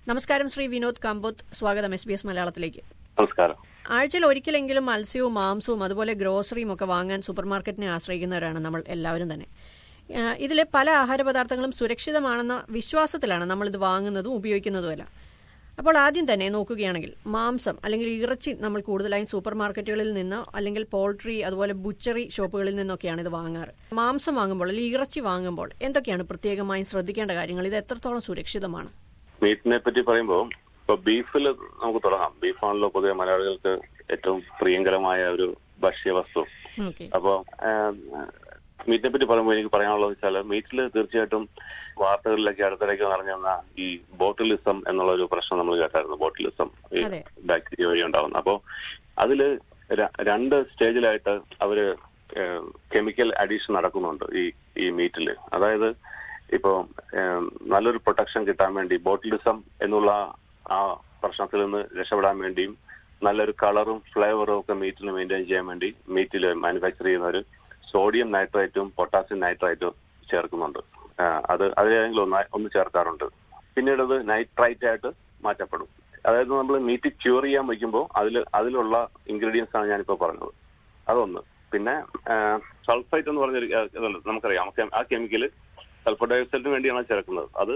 നമസ്കാരം ശ്രീ വിനോദ് കാമ്പോത്ത് സ്വാഗതം S B S മലയാളത്തിലേക്ക് നമസ്കാരം ആഴ്ചയിൽ ഒരിക്കലെങ്കിലും മത്സ്യവും മാംസവും അതുപോലെ ഗ്രോസറിയും ഒക്കെ വാങ്ങാൻ സൂപ്പർ മാർക്കറ്റിനെ ആശ്രയിക്കുന്നവരാണ് നമ്മൾ എല്ലാവരും തന്നെ ഇതിൽ പല ആഹാരപദാർത്ഥങ്ങളും സുരക്ഷിതമാണെന്ന വിശ്വാസത്തിലാണ് നമ്മൾ ഇത് വാങ്ങുന്നതും ഉപയോഗിക്കുന്നതുമല്ല അപ്പോൾ ആദ്യം തന്നെ നോക്കുകയാണെങ്കിൽ മാംസം അല്ലെങ്കിൽ ഇറച്ചി നമ്മൾ കൂടുതലായും സൂപ്പർ മാർക്കറ്റുകളിൽ നിന്ന് അല്ലെങ്കിൽ പോൾട്രി അതുപോലെ ബുച്ചറി ഷോപ്പുകളിൽ നിന്നൊക്കെയാണ് ഇത് വാങ്ങാറ് മാംസം വാങ്ങുമ്പോൾ അല്ലെങ്കിൽ ഇറച്ചി വാങ്ങുമ്പോൾ എന്തൊക്കെയാണ് പ്രത്യേകമായും ശ്രദ്ധിക്കേണ്ട കാര്യങ്ങൾ ഇത് എത്രത്തോളം സുരക്ഷിതമാണ് മീറ്റിനെ പറ്റി പറയുമ്പോൾ ഇപ്പൊ ബീഫിൽ നമുക്ക് തുടങ്ങാം ബീഫാണല്ലോ പൊതുവെ മലയാളികൾക്ക് ഏറ്റവും പ്രിയങ്കരമായ ഒരു ഭക്ഷ്യവസ്തു ഓക്കെ അപ്പോ മീറ്റിനെ പറ്റി പറയുമ്പോൾ എനിക്ക് പറയാനുള്ളത് വെച്ചാൽ മീറ്റിൽ തീർച്ചയായിട്ടും വാർത്തകളിലൊക്കെ അടുത്തിടയ്ക്ക് പറഞ്ഞു വന്ന ഈ ബോട്ടിലിസം എന്നുള്ള ഒരു പ്രശ്നം നമ്മൾ കേട്ടായിരുന്നു ബോട്ടിലിസം ഈ അതെ. ബാക്ടീരിയ വഴി ഉണ്ടാവുന്നത് അപ്പോ അതില് ര- രണ്ട് സ്റ്റേജിലായിട്ട് അവര് കെമിക്കൽ അഡീഷൻ നടക്കുന്നുണ്ട് ഈ ഈ മീറ്റില് അതായത് ഇപ്പോ ഏം, നല്ലൊരു പ്രൊട്ടക്ഷൻ കിട്ടാൻ വേണ്ടി ബോട്ടിലിസം എന്നുള്ള ആ പ്രശ്നത്തിൽ നിന്ന് രക്ഷപ്പെടാൻ വേണ്ടിയും നല്ലൊരു കളറും ഫ്ലേവറും ഒക്കെ മീറ്റിന് മെയിൻറ്റെയിൻ ചെയ്യാൻ വേണ്ടി മീറ്റിൽ മാനുഫാക്ചർ ചെയ്യുന്നവർ സോഡിയം നൈട്രേറ്റും പൊട്ടാസ്യം നൈട്രേറ്റും ചേർക്കുന്നുണ്ട് ആ, അത് അതിലേതെങ്കിലും ഒന്ന് ഒന്ന് ചേർക്കാറുണ്ട് പിന്നീട് അത് നൈട്രൈറ്റ് ആയിട്ട് മാറ്റപ്പെടും അതായത് നമ്മൾ മീറ്റ് ക്യൂർ ചെയ്യാൻ വയ്ക്കുമ്പോൾ അതിൽ അതിലുള്ള ഇൻഗ്രീഡിയൻസ് ആണ് ഞാനിപ്പോൾ പറഞ്ഞത് അതൊന്ന് പിന്നെ സൾഫൈറ്റ് എന്ന് പറഞ്ഞൊരു ആ, ഇതുണ്ട് നമുക്കറിയാം നമുക്ക് ആ കെമിക്കൽ സൾഫർ ഡയോക്സൈഡിന് വേണ്ടിയാണ് ചേർക്കുന്നത് അത്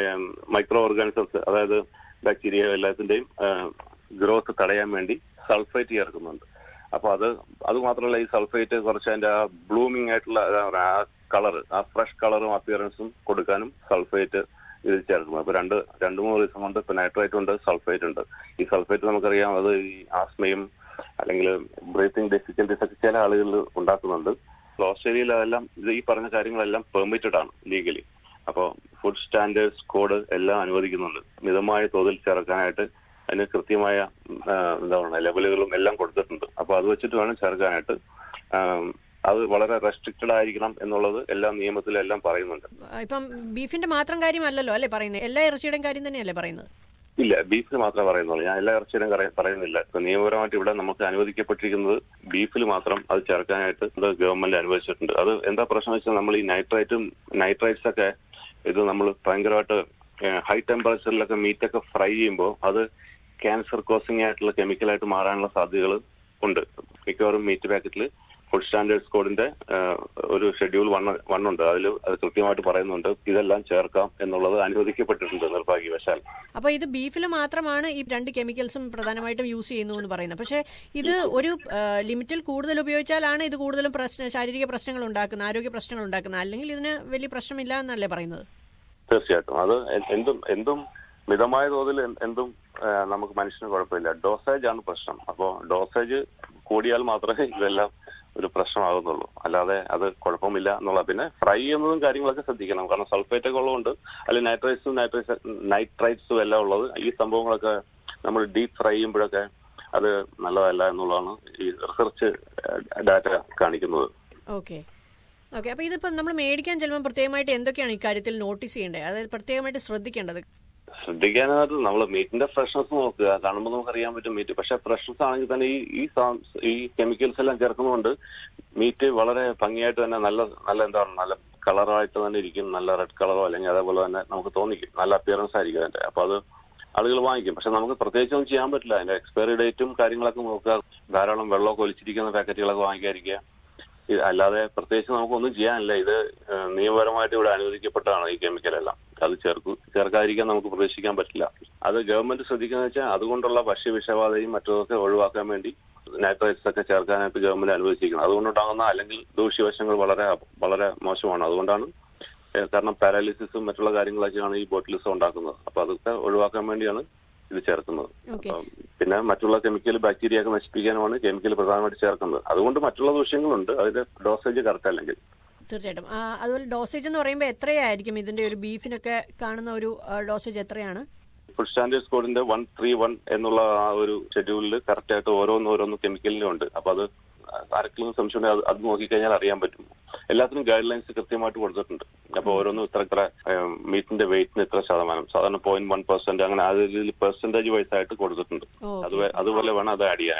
മൈക്രോ ഓർഗാനിസംസ് അതായത് ബാക്ടീരിയ എല്ലാത്തിന്റെയും ഗ്രോത്ത് തടയാൻ വേണ്ടി സൾഫൈറ്റ് ചേർക്കുന്നുണ്ട് അപ്പൊ അത് അത് മാത്രമല്ല ഈ സൾഫേറ്റ് കുറച്ച് അതിന്റെ ആ ബ്ലൂമിംഗ് ആയിട്ടുള്ള എന്താ പറയാ, ആ കളർ ആ ഫ്രഷ് കളറും അപ്പിയറൻസും കൊടുക്കാനും സൾഫേറ്റ് ഇതിൽ ചേർക്കുന്നത് അപ്പൊ രണ്ട് രണ്ട് മൂന്ന് ദിവസം കൊണ്ട് ഇപ്പൊ നൈട്രേറ്റ് ഉണ്ട് സൾഫേറ്റ് ഉണ്ട് ഈ സൾഫേറ്റ് നമുക്കറിയാം അത് ഈ ആസ്മയും അല്ലെങ്കിൽ ബ്രീത്തിങ് ഡിഫിക്കൽറ്റീസ് ഒക്കെ ചില ആളുകളിൽ ഉണ്ടാക്കുന്നുണ്ട് ഓസ്ട്രേലിയയിൽ അതെല്ലാം ഇത് ഈ പറഞ്ഞ കാര്യങ്ങളെല്ലാം പെർമിറ്റഡ് ആണ് ലീഗലി അപ്പോൾ ഫുഡ് സ്റ്റാൻഡേർഡ്സ് കോഡ് എല്ലാം അനുവദിക്കുന്നുണ്ട് മിതമായ തോതിൽ ചേർക്കാനായിട്ട് അതിന് കൃത്യമായ ആ, എന്താ പറയുക ലെവലുകളും എല്ലാം കൊടുത്തിട്ടുണ്ട് അപ്പൊ അത് വെച്ചിട്ട് വേണം ചേർക്കാനായിട്ട് ആം, അത് വളരെ റെസ്ട്രിക്റ്റഡ് ആയിരിക്കണം എന്നുള്ളത് എല്ലാ നിയമത്തിലും എല്ലാം പറയുന്നുണ്ട് ഇപ്പം ബീഫിന്റെ മാത്രം കാര്യമല്ലല്ലോ അല്ലേ പറയുന്നത് എല്ലാ ഇറച്ചിയുടെയും കാര്യം തന്നെയല്ലേ പറയുന്നത് ഇല്ല ബീഫിൽ മാത്രമേ പറയുന്നുള്ളൂ ഞാൻ എല്ലാ ഇറച്ചിയിലും കറ- പറയുന്നില്ല ഇപ്പൊ നിയമപരമായിട്ട് ഇവിടെ നമുക്ക് അനുവദിക്കപ്പെട്ടിരിക്കുന്നത് ബീഫിൽ മാത്രം അത് ചേർക്കാനായിട്ട് ഇത് ഗവൺമെന്റ് അനുവദിച്ചിട്ടുണ്ട് അത് എന്താ പ്രശ്നം വെച്ചാൽ നമ്മൾ ഈ നൈട്രൈറ്റും നൈട്രൈറ്റ്സ് ഒക്കെ ഇത് നമ്മൾ ഭയങ്കരമായിട്ട് ഹൈ ടെമ്പറേച്ചറിലൊക്കെ മീറ്റൊക്കെ ഫ്രൈ ചെയ്യുമ്പോൾ അത് ക്യാൻസർ കോസിംഗ് ആയിട്ടുള്ള കെമിക്കലായിട്ട് മാറാനുള്ള സാധ്യതകൾ ഉണ്ട് മിക്കവാറും മീറ്റ് പാക്കറ്റിൽ ഫുഡ് സ്റ്റാൻഡേർഡ്സ് കോഡിന്റെ ഒരു ഷെഡ്യൂൾ വൺ വൺ ഉണ്ട് അതിൽ അത് കൃത്യമായിട്ട് പറയുന്നുണ്ട് ഇതെല്ലാം ചേർക്കാം എന്നുള്ളത് അനുവദിക്കപ്പെട്ടിട്ടുണ്ട് നിർഭാഗ്യവശാൽ അപ്പൊ ഇത് ബീഫിൽ മാത്രമാണ് ഈ രണ്ട് കെമിക്കൽസും പ്രധാനമായിട്ടും യൂസ് ചെയ്യുന്നു എന്ന് പറയുന്നത് പക്ഷേ ഇത് ഒരു ആ, ലിമിറ്റിൽ കൂടുതൽ ഉപയോഗിച്ചാലാണ് ഇത് കൂടുതലും പ്രശ്ന ശാരീരിക പ്രശ്നങ്ങൾ ഉണ്ടാക്കുന്നത് ആരോഗ്യ പ്രശ്നങ്ങൾ ഉണ്ടാക്കുന്നത് അല്ലെങ്കിൽ ഇതിന് വലിയ പ്രശ്നമില്ല എന്നല്ലേ പറയുന്നത് തീർച്ചയായിട്ടും അത് എ- എന്തും എന്തും മിതമായ തോതിൽ എ- എന്തും ആ, നമുക്ക് മനുഷ്യന് കുഴപ്പമില്ല ഡോസേജ് ആണ് പ്രശ്നം അപ്പോ ഡോസേജ് കൂടിയാൽ മാത്രമേ ഇതെല്ലാം ഒരു പ്രശ്നമാകുന്നുള്ളൂ അല്ലാതെ അത് കുഴപ്പമില്ല എന്നുള്ള പിന്നെ ഫ്രൈ ചെയ്യുന്നതും കാര്യങ്ങളൊക്കെ ശ്രദ്ധിക്കണം കാരണം സൾഫേറ്റ് ഒക്കെ ഉള്ളതുകൊണ്ട് അല്ലെങ്കിൽ നൈട്രൈറ്റ്സും നൈട്രൈറ്റ്സ് നൈട്രൈറ്റ്സും എല്ലാം ഉള്ളത് ഈ സംഭവങ്ങളൊക്കെ നമ്മൾ ഡീപ് ഫ്രൈ ചെയ്യുമ്പോഴൊക്കെ അത് നല്ലതല്ല എന്നുള്ളതാണ് ഈ റിസർച്ച് ഡാറ്റ കാണിക്കുന്നത് ഓക്കെ ഓക്കെ അപ്പൊ ഇതിപ്പം നമ്മൾ മേടിക്കാൻ ചെല്ലുമ്പോൾ പ്രത്യേകമായിട്ട് എന്തൊക്കെയാണ് ഇക്കാര്യത്തിൽ നോട്ടീസ് ചെയ്യേണ്ടത് അതായത് പ്രത്യേകമായിട്ട് ശ്രദ്ധിക്കേണ്ടത് ശ്രദ്ധിക്കാനായിട്ട് നമ്മൾ മീറ്റിന്റെ ഫ്രഷ്നസ് നോക്കുക കാണുമ്പോൾ നമുക്ക് അറിയാൻ പറ്റും മീറ്റ് പക്ഷെ ഫ്രഷ്നസ് ആണെങ്കിൽ തന്നെ ഈ ഈ സാ- ഈ കെമിക്കൽസ് എല്ലാം ചേർക്കുന്നതുകൊണ്ട് മീറ്റ് വളരെ ഭംഗിയായിട്ട് തന്നെ നല്ല നല്ല എന്താണ് നല്ല കളറായിട്ട് തന്നെ ഇരിക്കും നല്ല റെഡ് കളറോ അല്ലെങ്കിൽ അതേപോലെ തന്നെ നമുക്ക് തോന്നിക്കും നല്ല അപ്പിയറൻസ് ആയിരിക്കും അതിന്റെ അപ്പൊ അത് ആളുകൾ വാങ്ങിക്കും പക്ഷെ നമുക്ക് പ്രത്യേകിച്ചൊന്നും ചെയ്യാൻ പറ്റില്ല അതിന്റെ എക്സ്പയറി ഡേറ്റും കാര്യങ്ങളൊക്കെ നോക്കുക ധാരാളം വെള്ളമൊക്കെ ഒലിച്ചിരിക്കുന്ന പാക്കറ്റുകളൊക്കെ വാങ്ങിക്കാതിരിക്കുക ഇത് അല്ലാതെ പ്രത്യേകിച്ച് നമുക്കൊന്നും ചെയ്യാനില്ല ഇത് ഏഹ്, നിയമപരമായിട്ട് ഇവിടെ അനുവദിക്കപ്പെട്ടതാണ് ഈ കെമിക്കലെല്ലാം അത് ചേർക്കു ചേർക്കാതിരിക്കാൻ നമുക്ക് പ്രതീക്ഷിക്കാൻ പറ്റില്ല അത് ഗവൺമെന്റ് ശ്രദ്ധിക്കുന്ന വെച്ചാൽ അതുകൊണ്ടുള്ള ഭക്ഷ്യവിഷബാധയും മറ്റതൊക്കെ ഒഴിവാക്കാൻ വേണ്ടി നൈട്രൈറ്റ്സ് ഒക്കെ ചേർക്കാനായിട്ട് ഗവൺമെന്റ് അനുവദിച്ചിരിക്കുന്നത് അതുകൊണ്ടുണ്ടാകുന്ന അല്ലെങ്കിൽ ദൂഷ്യവശങ്ങൾ വളരെ വളരെ മോശമാണ് അതുകൊണ്ടാണ് ഏഹ്, കാരണം പാരാലിസിസും മറ്റുള്ള കാര്യങ്ങളൊക്കെയാണ് ഈ ബോട്ടിലിസം ഉണ്ടാക്കുന്നത് അപ്പൊ അതൊക്കെ ഒഴിവാക്കാൻ വേണ്ടിയാണ് ഇത് ചേർക്കുന്നത് ഓക്കെ അപ്പം പിന്നെ മറ്റുള്ള കെമിക്കൽ ബാക്ടീരിയ ഒക്കെ നശിപ്പിക്കാനുമാണ് കെമിക്കൽ പ്രധാനമായിട്ട് ചേർക്കുന്നത് അതുകൊണ്ട് മറ്റുള്ള ദൂഷ്യങ്ങളുണ്ട് അതിന്റെ ഡോസേജ് കറക്റ്റ് അല്ലെങ്കിൽ തീർച്ചയായിട്ടും ആ, അതുപോലെ ഡോസേജ് എന്ന് പറയുമ്പോൾ എത്രയായിരിക്കും ഇതിന്റെ ഒരു ബീഫിനൊക്കെ കാണുന്ന ഒരു ഡോസേജ് എത്രയാണ് ഫുഡ് സ്റ്റാൻഡേർഡ്സ് കോഡിന്റെ വൺ ത്രീ വൺ എന്നുള്ള ആ ഒരു ഷെഡ്യൂളിൽ കറക്റ്റ് ആയിട്ട് ഓരോന്ന് ഓരോന്ന് കെമിക്കലിനും ഉണ്ട് അപ്പൊ അത് ആർക്കെങ്കിലും സംശയം ഉണ്ടെങ്കിൽ അത് അത് നോക്കിക്കഴിഞ്ഞാൽ അറിയാൻ പറ്റും എല്ലാത്തിനും ഗൈഡ് ലൈൻസ് കൃത്യമായിട്ട് കൊടുത്തിട്ടുണ്ട് അപ്പൊ ഓരോന്നും ഇത്ര ഇത്ര മീറ്റിന്റെ വെയിറ്റിന് ഇത്ര ശതമാനം സാധാരണ പോയിന്റ് വൺ പെർസെന്റ് അങ്ങനെ ആ രീതിയിൽ പെർസെന്റേജ് വൈസ് ആയിട്ട് കൊടുത്തിട്ടുണ്ട് ഓ അത് വേ- അതുപോലെ വേണം അത് ആഡ് ചെയ്യാനായിട്ട്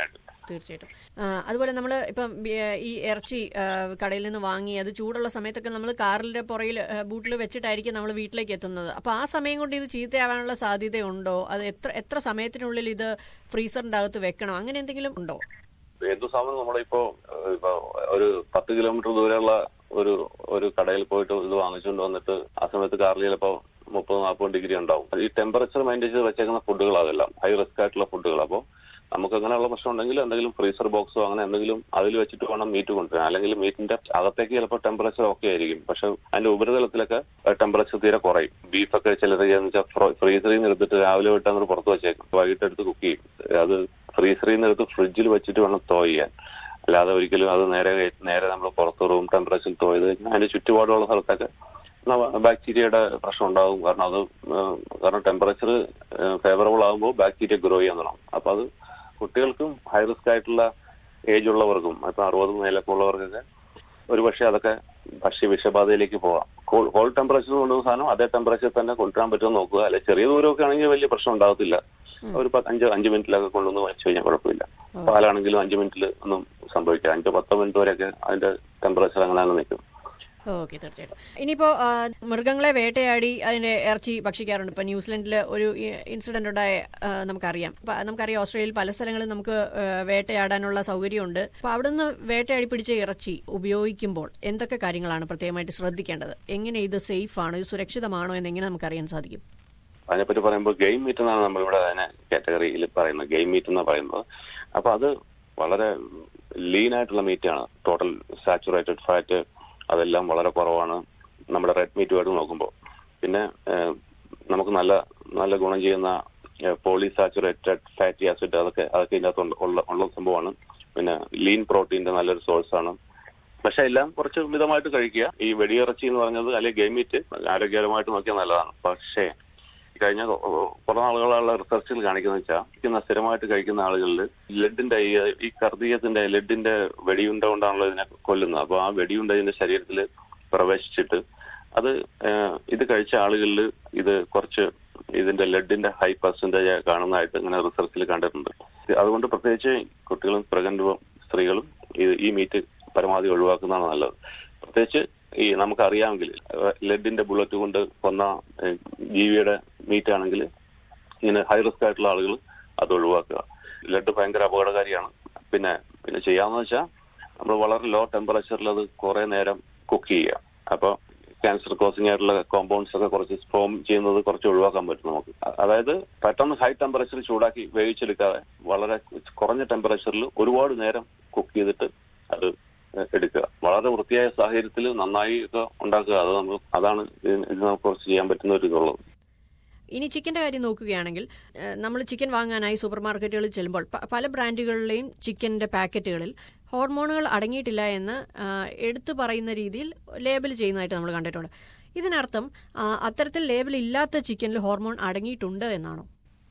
തീർച്ചയായിട്ടും ആ, അതുപോലെ നമ്മൾ ഇപ്പം ബി- ഈ ഇറച്ചി ആ, കടയിൽ നിന്ന് വാങ്ങി അത് ചൂടുള്ള സമയത്തൊക്കെ നമ്മൾ കാറിന്റെ പുറയിൽ ബൂട്ടിൽ വെച്ചിട്ടായിരിക്കും നമ്മൾ വീട്ടിലേക്ക് എത്തുന്നത് അപ്പോൾ ആ സമയം കൊണ്ട് ഇത് ചീത്തയാവാനുള്ള സാധ്യതയുണ്ടോ അത് എത്ര എത്ര സമയത്തിനുള്ളിൽ ഇത് ഫ്രീസറിന്റെ അകത്ത് വെക്കണം അങ്ങനെ എന്തെങ്കിലും ഉണ്ടോ എന്ത് സാധനം നമ്മളിപ്പോ ഏഹ്, ഇപ്പൊ ഒരു പത്ത് കിലോമീറ്റർ ദൂരെയുള്ള ഒരു ഒരു കടയിൽ പോയിട്ട് ഇത് വാങ്ങിച്ചുകൊണ്ട് വന്നിട്ട് ആ സമയത്ത് കാറിൽ ചിലപ്പോ മുപ്പത് നാൽപ്പത് ഡിഗ്രി ഉണ്ടാവും ഈ ടെമ്പറേച്ചർ മെയിൻറ്റെയിൻ ചെയ്ത് വെച്ചേക്കുന്ന ഫുഡുകൾ അതെല്ലാം ഹൈ റിസ്ക് ആയിട്ടുള്ള ഫുഡുകൾ അപ്പോൾ നമുക്ക് അങ്ങനെയുള്ള പ്രശ്നം ഉണ്ടെങ്കിൽ എന്തെങ്കിലും ഫ്രീസർ ബോക്സോ അങ്ങനെ എന്തെങ്കിലും അതിൽ വെച്ചിട്ട് വേണം മീറ്റ് കൊണ്ടുവരാൻ അല്ലെങ്കിൽ മീറ്റിന്റെ അകത്തേക്ക് ചിലപ്പോൾ ടെമ്പറേച്ചർ ഓക്കെ ആയിരിക്കും പക്ഷെ അതിന്റെ ഉപരിതലത്തിലൊക്കെ ടെമ്പറേച്ചർ തീരെ കുറയും ബീഫൊക്കെ ചിലത് ഫ്രീസറിൽ നിന്ന് എടുത്തിട്ട് രാവിലെ വിട്ട് അങ്ങോട്ട് പുറത്ത് വെച്ചേക്കും വൈകിട്ട് എടുത്ത് കുക്ക് ചെയ്യും അത് ഫ്രീസറിൽ നിന്ന് എടുത്ത് ഫ്രിഡ്ജിൽ വെച്ചിട്ട് വേണം തോ ചെയ്യാൻ അല്ലാതെ ഒരിക്കലും അത് നേരെ കയറ്റി- നേരെ നമ്മൾ പുറത്ത് റൂം ടെമ്പറേച്ചറിൽ തോ ചെയ്ത് കഴിഞ്ഞാൽ അതിന്റെ ചുറ്റുപാടുള്ള സ്ഥലത്തൊക്കെ ബാക്ടീരിയയുടെ പ്രശ്നം ഉണ്ടാകും കാരണം അത് ഏഹ്, കാരണം ടെമ്പറേച്ചർ ഫേവറബിൾ ആകുമ്പോൾ ബാക്ടീരിയ ഗ്രോ ചെയ്യാൻ തുടങ്ങും അപ്പൊ അത് കുട്ടികൾക്കും ഹൈ റിസ്ക് ആയിട്ടുള്ള ഏജ് ഉള്ളവർക്കും ഇപ്പൊ അറുപത് മേലൊക്കെ ഉള്ളവർക്കൊക്കെ ഒരുപക്ഷെ അതൊക്കെ ഭക്ഷ്യ വിഷബാധയിലേക്ക് പോവാം കോൾഡ് ടെമ്പറേച്ചർ കൊണ്ടുവന്ന സാധനം അതേ ടെമ്പറേച്ചർ തന്നെ കൊണ്ടുവരാൻ പറ്റുമോ നോക്കുക അല്ലെ ചെറിയ ദൂരമൊക്കെ ആണെങ്കിൽ വലിയ പ്രശ്നം ഉണ്ടാകത്തില്ല ഒരു പത്ത് അഞ്ച് അഞ്ച് മിനിറ്റിലൊക്കെ കൊണ്ടുവന്ന് വെച്ച് കഴിഞ്ഞാൽ കുഴപ്പമില്ല പാലാണെങ്കിലും അഞ്ച് മിനിറ്റിൽ ഒന്നും സംഭവിക്കാം അഞ്ചോ പത്തോ മിനിറ്റ് വരെയൊക്കെ അതിന്റെ ടെമ്പറേച്ചർ അങ്ങനെ തന്നെ നിൽക്കും ഓക്കെ തീർച്ചയായിട്ടും ഇനിയിപ്പോൾ മൃഗങ്ങളെ വേട്ടയാടി അതിന്റെ ഇറച്ചി ഭക്ഷിക്കാറുണ്ട് ഇപ്പൊ ന്യൂസിലൻഡിൽ ഒരു ഇൻസിഡന്റ് ഉണ്ടായ ആ, നമുക്കറിയാം അപ്പൊ നമുക്കറിയാം ഓസ്ട്രേലിയയിൽ പല സ്ഥലങ്ങളിൽ നമുക്ക് ആ, വേട്ടയാടാനുള്ള സൗകര്യമുണ്ട് അപ്പൊ അവിടുന്ന് വേട്ടയാടി പിടിച്ച ഇറച്ചി ഉപയോഗിക്കുമ്പോൾ എന്തൊക്കെ കാര്യങ്ങളാണ് പ്രത്യേകമായിട്ട് ശ്രദ്ധിക്കേണ്ടത് എങ്ങനെ ഇത് സേഫ് ആണോ ഇത് സുരക്ഷിതമാണോ എന്ന് എങ്ങനെ നമുക്കറിയാൻ സാധിക്കും അതിനെപ്പറ്റി പറയുമ്പോൾ ഗെയിം മീറ്റ് എന്നാണ് നമ്മളിവിടെ അതിനെ കാറ്റഗറിയിൽ പറയുന്നത് ഗെയിം മീറ്റ് എന്ന് പറയുന്നത് അപ്പൊ അത് വളരെ ലീൻ ആയിട്ടുള്ള മീറ്റ് ആണ് ടോട്ടൽ സാച്ചുറേറ്റഡ് ഫാറ്റ് അതെല്ലാം വളരെ കുറവാണ് നമ്മുടെ റെഡ് മീറ്റുമായിട്ട് നോക്കുമ്പോൾ പിന്നെ ഏഹ്, നമുക്ക് നല്ല നല്ല ഗുണം ചെയ്യുന്ന പോളി സാച്ചുറേറ്റഡ് ഫാറ്റി ആസിഡ് അതൊക്കെ അതൊക്കെ ഇതിനകത്ത് ഉണ്ട്- ഉള്ള ഉള്ള സംഭവമാണ് പിന്നെ ലീൻ പ്രോട്ടീന്റെ നല്ലൊരു സോഴ്സ് ആണ് പക്ഷെ എല്ലാം കുറച്ച് മിതമായിട്ട് കഴിക്കുക ഈ വെടിയിറച്ചി എന്ന് പറഞ്ഞത് അല്ലെങ്കിൽ ഗെയിം മീറ്റ് ആരോഗ്യകരമായിട്ട് നോക്കിയാൽ നല്ലതാണ് പക്ഷേ കഴിഞ്ഞ കുറെ നാളുകളുള്ള റിസർച്ചിൽ കാണിക്കുന്ന വെച്ചാൽ കഴിക്കുന്ന സ്ഥിരമായിട്ട് കഴിക്കുന്ന ആളുകളിൽ ലെഡിന്റെ ഈ ഈ കർദീയത്തിന്റെ ലെഡിന്റെ വെടിയുണ്ട കൊണ്ടാണല്ലോ ഇതിനെ കൊല്ലുന്നത് അപ്പൊ ആ വെടിയുണ്ട ഇതിന്റെ ശരീരത്തിൽ പ്രവേശിച്ചിട്ട് അത് ഏഹ്, ഇത് കഴിച്ച ആളുകളിൽ ഇത് കുറച്ച് ഇതിന്റെ ലെഡിന്റെ ഹൈ പെർസെന്റേജ് കാണുന്നതായിട്ട് ഇങ്ങനെ റിസർച്ചിൽ കണ്ടിട്ടുണ്ട് അതുകൊണ്ട് പ്രത്യേകിച്ച് കുട്ടികളും പ്രഗന്റും സ്ത്രീകളും ഇത് ഈ മീറ്റ് പരമാവധി ഒഴിവാക്കുന്നതാണ് നല്ലത് പ്രത്യേകിച്ച് ഈ നമുക്കറിയാമെങ്കിൽ ലെഡിന്റെ ബുള്ളറ്റ് കൊണ്ട് കൊന്ന ഏഹ്, ജീവിയുടെ മീറ്റ് ആണെങ്കിൽ ഇങ്ങനെ ഹൈ റിസ്ക് ആയിട്ടുള്ള ആളുകൾ അത് ഒഴിവാക്കുക ലെഡ് ഭയങ്കര അപകടകാരിയാണ് പിന്നെ പിന്നെ ചെയ്യാമെന്ന് വെച്ചാൽ നമ്മൾ വളരെ ലോ ടെമ്പറേച്ചറിൽ അത് കുറെ നേരം കുക്ക് ചെയ്യുക അപ്പോൾ ക്യാൻസർ കോസിംഗ് ആയിട്ടുള്ള കോമ്പൗണ്ട്സ് ഒക്കെ കുറച്ച് ഫോം ചെയ്യുന്നത് കുറച്ച് ഒഴിവാക്കാൻ പറ്റും നമുക്ക് അ- അതായത് പെട്ടെന്ന് ഹൈ ടെമ്പറേച്ചറിൽ ചൂടാക്കി വേവിച്ചെടുക്കാതെ വളരെ കുറഞ്ഞ ടെമ്പറേച്ചറിൽ ഒരുപാട് നേരം കുക്ക് ചെയ്തിട്ട് അത് എടുക്കുക വളരെ വൃത്തിയായ സാഹചര്യത്തിൽ നന്നായി ഒക്കെ ഉണ്ടാക്കുക അത് നമ്മൾ അതാണ് ഇതിന് ഇത് നമുക്ക് കുറച്ച് ചെയ്യാൻ പറ്റുന്ന ഒരു ഇതുള്ളത് ഇനി ചിക്കന്റെ കാര്യം നോക്കുകയാണെങ്കിൽ നമ്മൾ ചിക്കൻ വാങ്ങാനായി സൂപ്പർ മാർക്കറ്റുകളിൽ ചെല്ലുമ്പോൾ പ- പല ബ്രാൻഡുകളിലെയും ചിക്കന്റെ പാക്കറ്റുകളിൽ ഹോർമോണുകൾ അടങ്ങിയിട്ടില്ല എന്ന് ആ, എടുത്തു പറയുന്ന രീതിയിൽ ലേബൽ ചെയ്യുന്നതായിട്ട് നമ്മൾ കണ്ടിട്ടുണ്ട് ഇതിനർത്ഥം ആ, അത്തരത്തിൽ ലേബൽ ഇല്ലാത്ത ചിക്കനിൽ ഹോർമോൺ അടങ്ങിയിട്ടുണ്ട് എന്നാണോ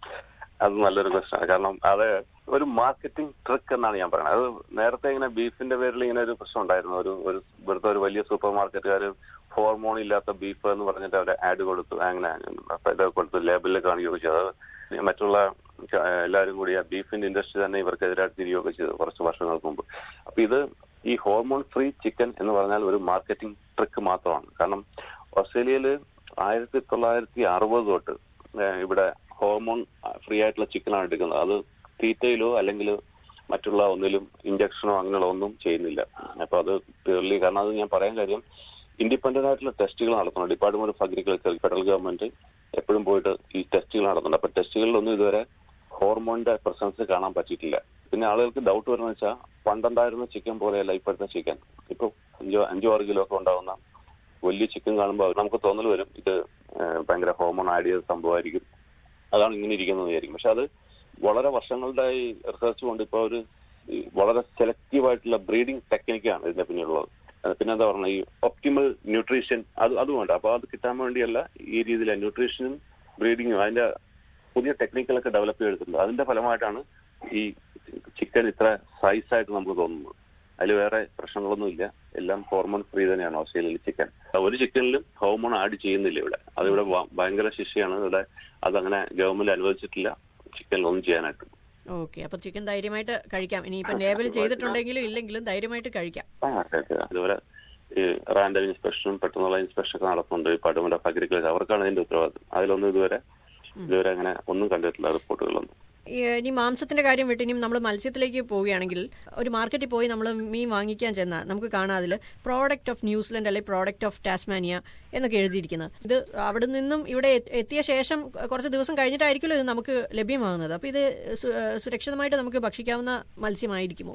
അത് നല്ലൊരു പ്രശ്നമാണ് കാരണം അത് ഒരു മാർക്കറ്റിംഗ് ട്രിക്ക് എന്നാണ് ഞാൻ പറയുന്നത് അത് നേരത്തെ ഇങ്ങനെ ബീഫിന്റെ പേരിൽ ഇങ്ങനെ ഒരു പ്രശ്നം ഉണ്ടായിരുന്നു ഒരു ഒരു ഇവിടുത്തെ ഒരു വലിയ സൂപ്പർ മാർക്കറ്റുകാർ ഹോർമോൺ ഇല്ലാത്ത ബീഫ് എന്ന് പറഞ്ഞിട്ട് അവരെ ആഡ് കൊടുത്തു അങ്ങനെ അപ്പൊ ഇത് കൊടുത്തു ലേബലിൽ കാണിക്കുകയൊക്കെ ചെയ്തു അത് മറ്റുള്ള ച- എല്ലാവരും കൂടി ആ ബീഫിന്റെ ഇൻഡസ്ട്രി തന്നെ ഇവർക്കെതിരായിട്ട് തിരിയുകയൊക്കെ ചെയ്തു കുറച്ച് വർഷങ്ങൾക്ക് മുമ്പ് അപ്പൊ ഇത് ഈ ഹോർമോൺ ഫ്രീ ചിക്കൻ എന്ന് പറഞ്ഞാൽ ഒരു മാർക്കറ്റിംഗ് ട്രിക്ക് മാത്രമാണ് കാരണം ഓസ്ട്രേലിയയിൽ ആയിരത്തി തൊള്ളായിരത്തി അറുപത് തൊട്ട് ഏഹ് ഇവിടെ ഹോർമോൺ ഫ്രീ ആയിട്ടുള്ള ചിക്കനാണ് എടുക്കുന്നത് അത് തീറ്റയിലോ അല്ലെങ്കിൽ മറ്റുള്ള ഒന്നിലും ഇഞ്ചക്ഷനോ അങ്ങനെയുള്ള ഒന്നും ചെയ്യുന്നില്ല അപ്പൊ അത് പ്യൂർലി കാരണം അത് ഞാൻ പറയാൻ കാര്യം ഇൻഡിപെൻഡന്റ് ആയിട്ടുള്ള ടെസ്റ്റുകൾ നടത്തുന്നു department of agriculture federal government എപ്പോഴും പോയിട്ട് ഈ ടെസ്റ്റുകൾ നടത്തുന്നുണ്ട് അപ്പൊ ടെസ്റ്റുകളിലൊന്നും ഇതുവരെ ഹോർമോണിന്റെ പ്രസൻസ് കാണാൻ പറ്റിയിട്ടില്ല പിന്നെ ആളുകൾക്ക് ഡൗട്ട് വരുന്നത് വെച്ചാൽ പണ്ടുണ്ടായിരുന്ന ചിക്കൻ പോലെയല്ല ഇപ്പോഴത്തെ ചിക്കൻ ഇപ്പൊ അഞ്ചോ അഞ്ചോ ആറ് കിലോ ഒക്കെ ഉണ്ടാവുന്ന വലിയ ചിക്കൻ കാണുമ്പോൾ നമുക്ക് തോന്നൽ വരും ഇത് ഏഹ്, ഭയങ്കര ഹോർമോൺ ആഡ് ചെയ്ത സംഭവമായിരിക്കും അതാണ് ഇങ്ങനെ ഇരിക്കുന്നത് വിചാരിക്കും പക്ഷെ അത് വളരെ വർഷങ്ങളുടെ ഈ റിസർച്ച് കൊണ്ട് ഇപ്പോൾ ഒരു ഈ വളരെ സെലക്റ്റീവ് ആയിട്ടുള്ള ബ്രീഡിംഗ് ടെക്നിക്കാണ് ഇതിന്റെ പിന്നിലുള്ളത് അത് പിന്നെ എന്താ പറയുക ഈ ഒപ്റ്റിമൽ ന്യൂട്രീഷൻ അത് അതുമുണ്ട് അപ്പൊ അത് കിട്ടാൻ വേണ്ടിയല്ല ഈ രീതിയിലെ ന്യൂട്രീഷനും ബ്രീഡിങ്ങും അതിന്റെ പുതിയ ടെക്നിക്കുകളൊക്കെ ഡെവലപ്പ് ചെയ്തിട്ടുണ്ട് അതിന്റെ ഫലമായിട്ടാണ് ഈ ചിക്കൻ ഇത്ര സൈസ് ആയിട്ട് നമുക്ക് തോന്നുന്നത് അതിൽ വേറെ പ്രശ്നങ്ങളൊന്നുമില്ല എല്ലാം ഹോർമോൺ ഫ്രീ തന്നെയാണ് ഓസ്ട്രേലിയയിൽ ചിക്കൻ ഒരു ചിക്കനിലും ഹോർമോൺ ആഡ് ചെയ്യുന്നില്ല ഇവിടെ അതിവിടെ ഭ- ഭയങ്കര ശിക്ഷയാണ് ഇവിടെ അതങ്ങനെ ഗവൺമെന്റ് അനുവദിച്ചിട്ടില്ല ചിക്കനിൽ ഒന്നും ചെയ്യാനായിട്ട് ഓക്കെ അപ്പൊ ചിക്കൻ ധൈര്യമായിട്ട് കഴിക്കാം ഇനിയിപ്പം ലേബൽ ചെയ്തിട്ടുണ്ടെങ്കിലും ഇല്ലെങ്കിലും ധൈര്യമായിട്ട് കഴിക്കാം ആ, അതെ, അതെ. അതുപോലെ ഈ റാൻഡം ഇൻസ്പെക്ഷനും പെട്ടെന്നുള്ള ഇൻസ്പെക്ഷൻ ഒക്കെ നടത്തുന്നുണ്ട് ഡിപ്പാർട്ട്മെന്റ് ഓഫ് അഗ്രികൾച്ചർ അവർക്കാണ് ഇതിന്റെ ഉത്തരവാദിത്വം അതിലൊന്നും ഇതുവരെ ഇതുവരെ അങ്ങനെ ഒന്നും കണ്ടിട്ടില്ല റിപ്പോർട്ടുകളൊന്നും ഈ, ഇനി മാംസത്തിന്റെ കാര്യം വിട്ട് ഇനിയും നമ്മൾ മത്സ്യത്തിലേക്ക് പോവുകയാണെങ്കിൽ ഒരു മാർക്കറ്റിൽ പോയി നമ്മൾ മീൻ വാങ്ങിക്കാൻ ചെന്നാൽ നമുക്ക് കാണാം അതിൽ പ്രോഡക്റ്റ് ഓഫ് ന്യൂസിലൻഡ് അല്ലെങ്കിൽ പ്രോഡക്റ്റ് ഓഫ് ടാസ്മാനിയ എന്നൊക്കെ എഴുതിയിരിക്കുന്നത് ഇത് അവിടെ നിന്നും ഇവിടെ എ- എത്തിയ ശേഷം കുറച്ച് ദിവസം കഴിഞ്ഞിട്ടായിരിക്കുമല്ലോ ഇത് നമുക്ക് ലഭ്യമാകുന്നത് അപ്പോൾ ഇത് സു- സുരക്ഷിതമായിട്ട് നമുക്ക് ഭക്ഷിക്കാവുന്ന മത്സ്യമായിരിക്കുമോ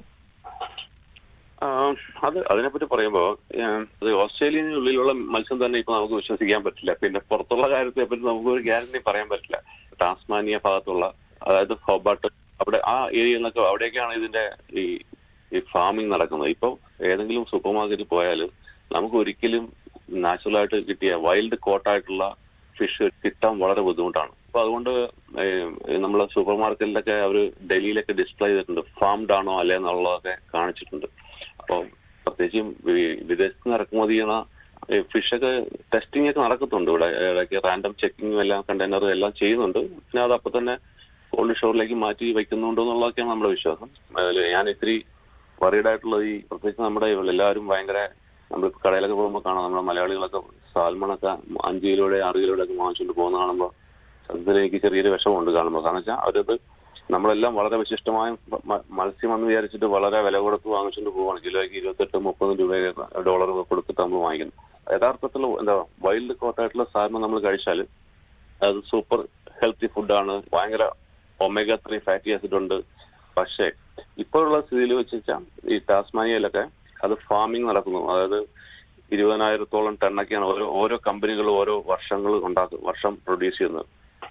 ആ, അത് അതിനെപ്പറ്റി പറയുമ്പോ ഏഹ്, അത് ഓസ്ട്രേലിയനുള്ളിലുള്ള മത്സ്യം തന്നെ ഇപ്പൊ നമുക്ക് വിശ്വസിക്കാൻ പറ്റില്ല പിന്നെ പുറത്തുള്ള കാര്യത്തെ പറ്റി നമുക്ക് ഒരു ഗ്യാരണ്ടി പറയാൻ പറ്റില്ല ടാസ്മാനിയ ഭാഗത്തുള്ള അതായത് ഹോബാട്ട് അവിടെ ആ ഏരിയ എന്നൊക്കെ അവിടെയൊക്കെയാണ് ഇതിന്റെ ഈ ഈ ഫാമിംഗ് നടക്കുന്നത് ഇപ്പൊ ഏതെങ്കിലും സൂപ്പർ മാർക്കറ്റിൽ പോയാൽ നമുക്ക് ഒരിക്കലും നാച്ചുറൽ ആയിട്ട് കിട്ടിയ വൈൽഡ് കോട്ടായിട്ടുള്ള ഫിഷ് കിട്ടാൻ വളരെ ബുദ്ധിമുട്ടാണ് അപ്പൊ അതുകൊണ്ട് നമ്മൾ സൂപ്പർ മാർക്കറ്റിലൊക്കെ അവർ ഡൽഹിയിലൊക്കെ ഡിസ്പ്ലേ ചെയ്തിട്ടുണ്ട് ഫാംഡ് ആണോ അല്ലേ എന്നുള്ളതൊക്കെ കാണിച്ചിട്ടുണ്ട് അപ്പോൾ പ്രത്യേകിച്ചും വി- വിദേശത്ത് നിന്ന് ഇറക്കുമതി ചെയ്യുന്ന ഫിഷൊക്കെ ടെസ്റ്റിംഗ് ഒക്കെ നടക്കുന്നുണ്ട് ഇവിടെ ഇടയ്ക്ക് റാൻഡം ചെക്കിങ്ങും എല്ലാം കണ്ടെയ്നറും എല്ലാം ചെയ്യുന്നുണ്ട് പിന്നെ അത് അപ്പൊ തന്നെ കോൾഡ് സ്റ്റോറിലേക്ക് മാറ്റി വെക്കുന്നുണ്ട് എന്നുള്ളതൊക്കെയാണ് നമ്മുടെ വിശ്വാസം അതില് ഞാൻ ഇത്തിരി worried ആയിട്ടുള്ളത് ഈ പ്രത്യേകിച്ച് നമ്മുടെ ഇവിടെ എല്ലാവരും ഭയങ്കര നമ്മൾ കടയിലൊക്കെ പോകുമ്പോൾ കാണാം നമ്മുടെ മലയാളികളൊക്കെ സാൽമണൊക്കെ അഞ്ച് കിലോയുടെ ആറ് കിലോയുടെ ഒക്കെ വാങ്ങിച്ചുകൊണ്ട് പോകുന്ന കാണുമ്പോൾ സത്യത്തിൽ എനിക്ക് ചെറിയൊരു വിഷമമുണ്ട് കാണുമ്പോൾ കാരണം വെച്ചാൽ അവരത് നമ്മളെല്ലാം വളരെ വിശിഷ്ടമായ മ- മത്സ്യം എന്ന് വിചാരിച്ചിട്ട് വളരെ വില കൊടുത്ത് വാങ്ങിച്ചുകൊണ്ട് പോവാണ് കിലോയ്ക്ക് ഇരുപത്തെട്ട് മുപ്പത് രൂപ ഡോളർ കൊടുത്തിട്ട് നമ്മൾ വാങ്ങിക്കുന്നു യഥാർത്ഥത്തിൽ എന്താ വൈൽഡ് കോട്ടായിട്ടുള്ള സാധനം നമ്മൾ കഴിച്ചാൽ അത് സൂപ്പർ ഹെൽത്തി ഫുഡാണ് ഭയങ്കര ഒമേഗ ത്രീ ഫാറ്റി ആസിഡ് ഉണ്ട് പക്ഷേ ഇപ്പോഴുള്ള സ്ഥിതിയിൽ വെച്ച് വെച്ചാൽ ഈ ടാസ്മാനിയയിലൊക്കെ അത് ഫാമിംഗ് നടക്കുന്നു അതായത് ഇരുപതിനായിരത്തോളം ടണ്ണൊക്കെയാണ് ഓരോ ഓരോ കമ്പനികളും ഓരോ വർഷങ്ങൾ ഉണ്ടാക്കും വർഷം പ്രൊഡ്യൂസ് ചെയ്യുന്നത്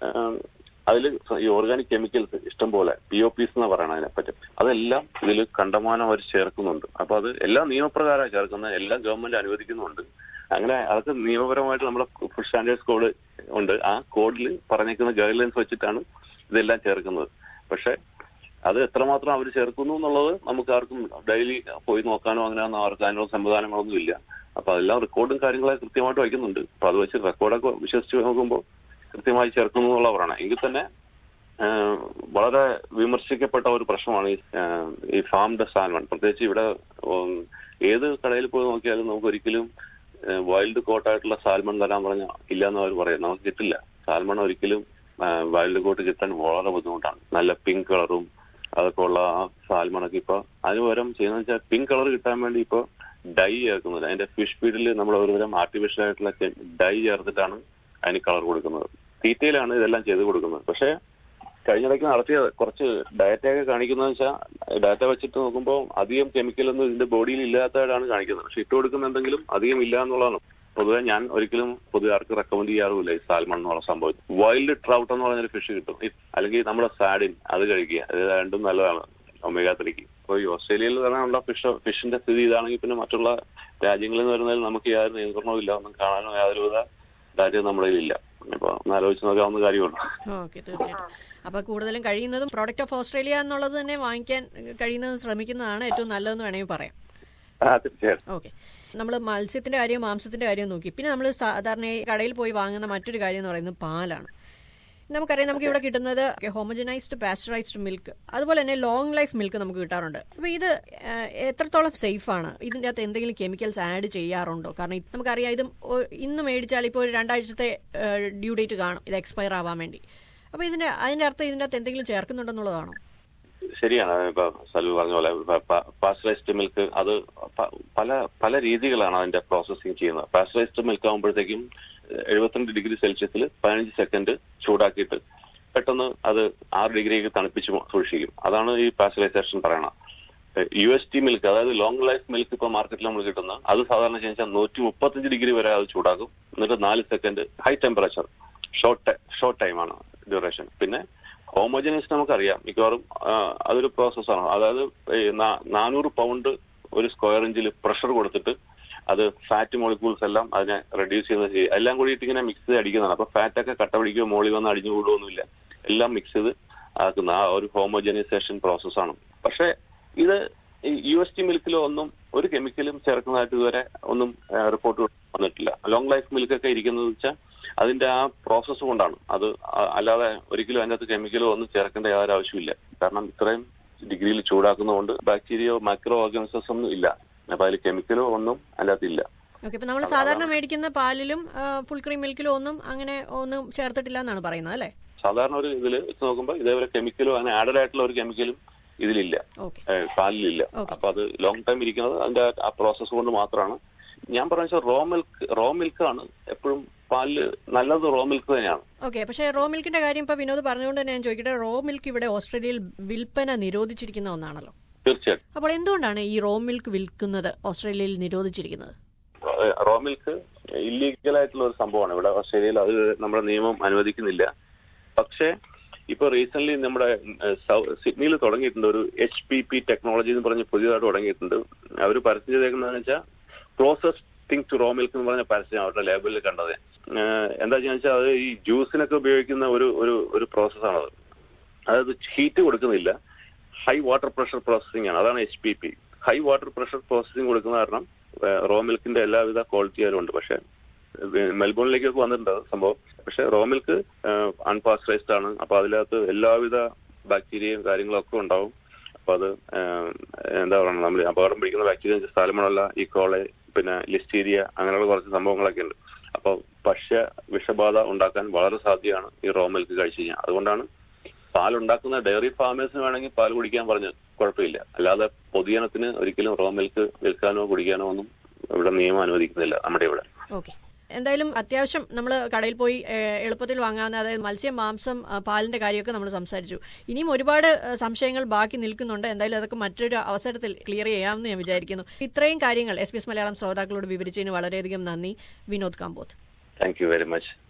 അതിൽ ഈ ഓർഗാനിക് കെമിക്കൽസ് ഇഷ്ടം പോലെ പി ഒ പീസ് എന്ന് പറയണം അതിനെപ്പറ്റി അതെല്ലാം ഇതിൽ കണ്ടമാനം അവർ ചേർക്കുന്നുണ്ട് അപ്പൊ അത് എല്ലാം നിയമപ്രകാരമാണ് ചേർക്കുന്നത് എല്ലാം ഗവൺമെന്റ് അനുവദിക്കുന്നുണ്ട് അങ്ങനെ അതൊക്കെ നിയമപരമായിട്ട് നമ്മുടെ ഫുഡ് സ്റ്റാൻഡേർഡ്സ് കോഡ് ഉണ്ട് ആ കോഡിൽ പറഞ്ഞേക്കുന്ന ഗൈഡ് ലൈൻസ് വെച്ചിട്ടാണ് ഇതെല്ലാം ചേർക്കുന്നത് പക്ഷെ അത് എത്രമാത്രം അവർ ചേർക്കുന്നു എന്നുള്ളത് നമുക്ക് ആർക്കും ഡെയിലി പോയി നോക്കാനോ അങ്ങനെ ഒന്നും അവർക്ക് അതിനുള്ള സംവിധാനങ്ങളൊന്നും ഇല്ല അപ്പൊ അതെല്ലാം റെക്കോർഡും കാര്യങ്ങളൊക്കെ കൃത്യമായിട്ട് വയ്ക്കുന്നുണ്ട് അപ്പൊ അത് വെച്ച് റെക്കോർഡൊക്കെ വിശ്വസിച്ച് നോക്കുമ്പോൾ കൃത്യമായി ചേർക്കുന്നു എന്നുള്ള പറയണം എങ്കിൽ തന്നെ ആഹ് വളരെ വിമർശിക്കപ്പെട്ട ഒരു പ്രശ്നമാണ് ഈ ആഹ് ഈ ഫാംഡ് സാൽമൺ പ്രത്യേകിച്ച് ഇവിടെ ഉം, ഏത് കടയിൽ പോയി നോക്കിയാലും നമുക്ക് ഒരിക്കലും വൈൽഡ് കോട്ടായിട്ടുള്ള സാൽമൺ തരാൻ പറഞ്ഞാൽ ഇല്ല എന്ന് അവർ പറയും നമുക്ക് കിട്ടില്ല സാൽമൺ ഒരിക്കലും വൈൽഡ് കോട്ട് കിട്ടാൻ വളരെ ബുദ്ധിമുട്ടാണ് നല്ല പിങ്ക് കളറും അതൊക്കെ ഉള്ള ആ സാൽമണൊക്കെ ഇപ്പൊ അതിന് പകരം ചെയ്യുന്ന വെച്ചാൽ പിങ്ക് കളർ കിട്ടാൻ വേണ്ടി ഇപ്പൊ ഡൈ ചേർക്കുന്നുണ്ട് അതിന്റെ ഫിഷ് ഫീഡിൽ നമ്മൾ ഒരുതരം ആർട്ടിഫിഷ്യൽ ആയിട്ടുള്ള ഡൈ ചേർത്തിട്ടാണ് അതിന് കളർ കൊടുക്കുന്നത് തീറ്റയിലാണ് ഇതെല്ലാം ചെയ്ത് കൊടുക്കുന്നത് പക്ഷേ കഴിഞ്ഞിടയ്ക്ക് നടത്തിയ കുറച്ച് ഡാറ്റയൊക്കെ കാണിക്കുന്നത് വെച്ചാൽ ഡാറ്റ വെച്ചിട്ട് നോക്കുമ്പോൾ അധികം കെമിക്കൽ ഒന്നും ഇതിന്റെ ബോഡിയിൽ ഇല്ലാത്തതായിട്ടാണ് കാണിക്കുന്നത് പക്ഷെ ഇട്ട് കൊടുക്കുന്ന എന്തെങ്കിലും അധികം ഇല്ല എന്നുള്ളതാണ് പൊതുവെ ഞാൻ ഒരിക്കലും പൊതുവെ ആർക്ക് റെക്കമെൻഡ് ചെയ്യാറുമില്ല ഈ സാൽമൺ എന്നുള്ള സംഭവം വൈൽഡ് ട്രൗട്ട് എന്ന് പറഞ്ഞൊരു ഫിഷ് കിട്ടും ഈ- അല്ലെങ്കിൽ നമ്മുടെ സാഡിൻ അത് കഴിക്കുക ഇത് രണ്ടും നല്ലതാണ് ഒമേഗ ത്രീക്ക് അപ്പോൾ ഈ ഓസ്ട്രേലിയയിൽ തന്നെയുള്ള ഫിഷ് ഫിഷിന്റെ സ്ഥിതി ഇതാണെങ്കിൽ പിന്നെ മറ്റുള്ള രാജ്യങ്ങളിൽ നിന്ന് വരുന്നതിൽ നമുക്ക് യാതൊരു നിയന്ത്രണവും ഇല്ല ഒന്നും കാണാനോ യാതൊരുവിധ ഡാറ്റയും നമ്മുടെ കയ്യിലില്ല അപ്പൊ ഒന്ന് ആലോചിച്ച് നോക്കാവുന്ന കാര്യമുള്ളൂ ഓക്കെ തീർച്ചയായിട്ടും അപ്പൊ കൂടുതലും കഴിയുന്നതും പ്രോഡക്റ്റ് ഓഫ് ഓസ്ട്രേലിയ എന്നുള്ളത് തന്നെ വാങ്ങിക്കാൻ കഴിയുന്നതും ശ്രമിക്കുന്നതാണ് ഏറ്റവും നല്ലതെന്ന് വേണമെങ്കിൽ പറയാം ആ തീർച്ചയായിട്ടും ഓക്കെ നമ്മൾ മത്സ്യത്തിന്റെ കാര്യം മാംസത്തിന്റെ കാര്യം നോക്കി പിന്നെ നമ്മൾ സാധാരണ ഈ കടയിൽ പോയി വാങ്ങുന്ന മറ്റൊരു കാര്യം എന്ന് പറയുന്നത് പാലാണ് നമുക്കറിയാം നമുക്ക് ഇവിടെ കിട്ടുന്നത് ഹോമജനൈസ്ഡ് പാസ്ചറൈസ്ഡ് മിൽക്ക് അതുപോലെ തന്നെ ലോങ് ലൈഫ് മിൽക്ക് നമുക്ക് കിട്ടാറുണ്ട് അപ്പോൾ ഇത് ആ, എത്രത്തോളം സേഫ് ആണ് ഇതിൻ്റെ അകത്ത് എന്തെങ്കിലും കെമിക്കൽസ് ആഡ് ചെയ്യാറുണ്ടോ കാരണം ഇത് നമുക്കറിയാം ഇത് ഒ- ഇന്ന് മേടിച്ചാൽ ഇപ്പോൾ ഒരു രണ്ടാഴ്ചത്തെ ഡ്യൂ ഡേറ്റ് കാണും ഇത് എക്സ്പയർ ആവാൻ വേണ്ടി അപ്പോൾ ഇതിന്റെ അതിന്റെ അർത്ഥം ഇതിന്റെ അകത്ത് എന്തെങ്കിലും ചേർക്കുന്നുണ്ടെന്നുള്ളതാണോ ശരിയാണ് ഇപ്പൊ സലു പറഞ്ഞ പോലെ പാസ്ചറൈസ്ഡ് മിൽക്ക് അത് പ- പല പല രീതികളാണ് അതിന്റെ പ്രോസസ്സിങ് ചെയ്യുന്നത് പാസ്ചറൈസ്ഡ് മിൽക്ക് ആകുമ്പോഴത്തേക്കും എഴുപത്തിരണ്ട് ഡിഗ്രി സെൽഷ്യസിൽ പതിനഞ്ച് സെക്കൻഡ് ചൂടാക്കിയിട്ട് പെട്ടെന്ന് അത് ആറ് ഡിഗ്രിക്ക് തണുപ്പിച്ച് സൂക്ഷിക്കും അതാണ് ഈ പാസ്ചറൈസേഷൻ പറയണത് യു എസ് ടി മിൽക്ക് അതായത് ലോങ് ലൈഫ് മിൽക്ക് ഇപ്പൊ മാർക്കറ്റിൽ നമ്മൾ കിട്ടുന്ന അത് സാധാരണ വെച്ചാൽ നൂറ്റി മുപ്പത്തഞ്ച് ഡിഗ്രി വരെ അത് ചൂടാക്കും എന്നിട്ട് നാല് second high temperature short short ടൈമാണ് ഡ്യൂറേഷൻ പിന്നെ ഹോമോജനൈസ് നമുക്കറിയാം മിക്കവാറും ആ, അതൊരു പ്രോസസ്സാണ് അതായത് ഈ നാ- നാനൂറ് പൗണ്ട് ഒരു സ്ക്വയർ ഇഞ്ചിൽ പ്രഷർ കൊടുത്തിട്ട് അത് ഫാറ്റ് മോളിക്യൂൾസ് എല്ലാം അതിനെ റെഡ്യൂസ് ചെയ്യുന്ന ചെയ്യും എല്ലാം കൂടിയിട്ട് ഇങ്ങനെ മിക്സ് ചെയ്ത് അടിക്കുന്നതാണ് അപ്പൊ ഫാറ്റ് ഒക്കെ കട്ട പിടിക്കുകയോ മോളി വന്ന് അടിഞ്ഞു കൂടുകയൊന്നുമില്ല എല്ലാം മിക്സ് ചെയ്ത് ആക്കുന്ന ആ ഒരു ഹോമോജനൈസേഷൻ പ്രോസസ്സാണ് പക്ഷേ ഇത് യു എസ് ടി മിൽക്കിലോ ഒന്നും ഒരു കെമിക്കലും ചേർക്കുന്നതായിട്ട് ഇതുവരെ ഒന്നും റിപ്പോർട്ട് വന്നിട്ടില്ല ലോങ് ലൈഫ് മിൽക്കൊക്കെ ഇരിക്കുന്നത് വെച്ചാൽ അതിന്റെ ആ പ്രോസസ്സ് കൊണ്ടാണ് അത് അ- അല്ലാതെ ഒരിക്കലും അതിനകത്ത് കെമിക്കലോ ഒന്നും ചേർക്കേണ്ട യാതൊരു ആവശ്യമില്ല കാരണം ഇത്രയും ഡിഗ്രിയിൽ ചൂടാക്കുന്നതുകൊണ്ട് ബാക്ടീരിയോ മൈക്രോ ഓർഗാനിസംസ് ഒന്നും ഇല്ല അപ്പൊ അതിൽ കെമിക്കലോ ഒന്നും അതിനകത്ത് ഇല്ല ഓക്കെ ഇപ്പൊ നമ്മൾ സാധാരണ മേടിക്കുന്ന പാലിലും ഫുൾ ക്രീം മിൽക്കിലും ഒന്നും അങ്ങനെ ഒന്നും ചേർത്തിട്ടില്ല എന്നാണ് പറയുന്നത് അല്ലേ സാധാരണ ഒരു ഇതിൽ വെച്ച് നോക്കുമ്പോൾ ഇതേപോലെ കെമിക്കലോ അങ്ങനെ ആഡഡ് ആയിട്ടുള്ള ഒരു കെമിക്കലും ഇതിലില്ല ഓക്കെ ഏഹ് പാലിലില്ല Okay. അപ്പൊ അത് ലോങ് ടൈം ഇരിക്കുന്നത് അതിന്റെ ആ പ്രോസസ്സ് കൊണ്ട് മാത്രമാണ് ഞാൻ പറഞ്ഞ വെച്ചാൽ റോ മിൽക്ക് റോ മിൽക്കാണ് എപ്പോഴും പാലില് നല്ലത് റോ മിൽക്ക് തന്നെയാണ് ഓക്കെ പക്ഷേ റോ മിൽക്കിന്റെ കാര്യം ഇപ്പൊ വിനോദ് പറഞ്ഞുകൊണ്ട് തന്നെ ഞാൻ ചോദിക്കട്ടെ റോ മിൽക്ക് ഇവിടെ ഓസ്ട്രേലിയയിൽ വിൽപ്പന നിരോധിച്ചിരിക്കുന്ന ഒന്നാണല്ലോ തീർച്ചയായിട്ടും അപ്പോൾ എന്തുകൊണ്ടാണ് ഈ റോ മിൽക്ക് വിൽക്കുന്നത് ഓസ്ട്രേലിയയിൽ നിരോധിച്ചിരിക്കുന്നത് ഏഹ് റോ മിൽക്ക് ഇല്ലീഗൽ ആയിട്ടുള്ള ഒരു സംഭവമാണ് ഇവിടെ ഓസ്ട്രേലിയയിൽ അത് നമ്മുടെ നിയമം അനുവദിക്കുന്നില്ല പക്ഷേ ഇപ്പൊ റീസെന്റ് നമ്മുടെ ഏഹ്, സൗ- സിഡ്നിയിൽ തുടങ്ങിയിട്ടുണ്ട് ഒരു എച്ച് പി പി ടെക്നോളജി എന്ന് പറഞ്ഞ് പുതിയതായിട്ട് തുടങ്ങിയിട്ടുണ്ട് അവർ പരസ്യം ചെയ്തേക്കുന്നതെന്ന് വെച്ചാൽ closest thing to raw milk എന്ന് പറഞ്ഞ പരസ്യം അവരുടെ ലേബലിൽ കണ്ടത് ഏഹ്, എന്താ വെച്ചാൽ അത് ഈ ജ്യൂസിനൊക്കെ ഉപയോഗിക്കുന്ന ഒരു ഒരു ഒരു പ്രോസസ്സാണത് അതായത് ഹീറ്റ് കൊടുക്കുന്നില്ല ഹൈ വാട്ടർ പ്രഷർ പ്രോസസ്സിംഗ് ആണ് അതാണ് H P P high water pressure processing കൊടുക്കുന്ന കാരണം റോ മിൽക്കിന്റെ എല്ലാവിധ ക്വാളിറ്റിയാലും ഉണ്ട് പക്ഷെ ഏഹ് മെൽബോണിലേക്കൊക്കെ വന്നിട്ടുണ്ട് അത് സംഭവം പക്ഷെ റോ മിൽക്ക് അൺപാസ്റ്ററൈസ്ഡ് ആണ് അപ്പൊ അതിനകത്ത് എല്ലാവിധ ബാക്ടീരിയയും കാര്യങ്ങളും ഒക്കെ ഉണ്ടാവും അപ്പൊ അത് ഏഹ്, എന്താ പറയുക നമ്മൾ അപകടം പിടിക്കുന്ന ബാക്ടീരിയ സ്ഥലമുള്ള ഈ കോളെ പിന്നെ ലിസ്റ്റീരിയ അങ്ങനെയുള്ള കുറച്ച് സംഭവങ്ങളൊക്കെ ഉണ്ട് അപ്പൊ ഭക്ഷ്യ വിഷബാധ ഉണ്ടാക്കാൻ വളരെ സാധ്യമാണ് ഈ റോ മിൽക്ക് കഴിച്ചു കഴിഞ്ഞാൽ അതുകൊണ്ടാണ് പാൽ ഉണ്ടാക്കുന്ന ഡയറി ഫാമേഴ്സിന് വേണമെങ്കിൽ പാൽ കുടിക്കാൻ പറഞ്ഞു കുഴപ്പമില്ല അല്ലാതെ പൊതുജനത്തിന് ഒരിക്കലും റോ മിൽക്ക് വിൽക്കാനോ കുടിക്കാനോ ഒന്നും ഇവിടെ നിയമം അനുവദിക്കുന്നില്ല നമ്മുടെ ഇവിടെ ഓക്കെ എന്തായാലും അത്യാവശ്യം നമ്മൾ കടയിൽ പോയി ഏഹ്, എളുപ്പത്തിൽ വാങ്ങാവുന്ന അതായത് മത്സ്യം മാംസം ആ, പാലിന്റെ കാര്യമൊക്കെ നമ്മൾ സംസാരിച്ചു ഇനിയും ഒരുപാട് ഏഹ്, സംശയങ്ങൾ ബാക്കി നിൽക്കുന്നുണ്ട് എന്തായാലും അതൊക്കെ മറ്റൊരു അവസരത്തിൽ ക്ലിയർ ചെയ്യാമെന്ന് ഞാൻ വിചാരിക്കുന്നു ഇത്രയും കാര്യങ്ങൾ എസ് ബി എസ് മലയാളം ശ്രോതാക്കളോട് വിവരിച്ചതിന് വളരെയധികം നന്ദി Vinod Kampoth thank you very much